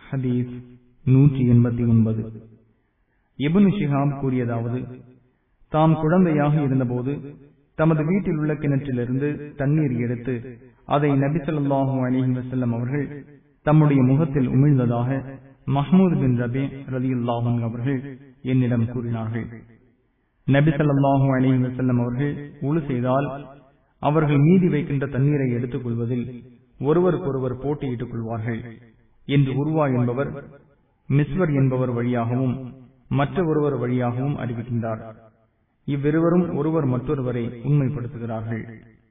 ஹதீஸ் நூற்றி எண்பத்தி ஒன்பது எபுனு ஷிஹாப் கூறியதாவது தாம் குழந்தையாக இருந்தபோது தமது வீட்டில் உள்ள கிணற்றிலிருந்து தண்ணீர் எடுத்து அதை நபிசல்லாஹூ அலிஹி வசல்லம் அவர்கள் தம்முடைய முகத்தில் உமிழ்ந்ததாக மஹமூத் பின் ரபே ரலியுல்லாஹும் அவர்கள் என்னிடம் கூறினார்கள் நபிசல்லாஹூ அலிஹி வசல்லம் அவர்கள் உழு செய்தால் அவர்கள் மீதி வைக்கின்ற தண்ணீரை எடுத்துக் கொள்வதில் ஒருவருக்கொருவர் போட்டியிட்டுக் கொள்வார்கள் என்று உருவா என்பவர் மிஸ்வர் என்பவர் வழியாகவும் மற்ற ஒருவர் வழியாகவும் அறிவிக்கின்றார் இவ்விருவரும் ஒருவர் மற்றொருவரை உண்மைப்படுத்துகிறார்கள்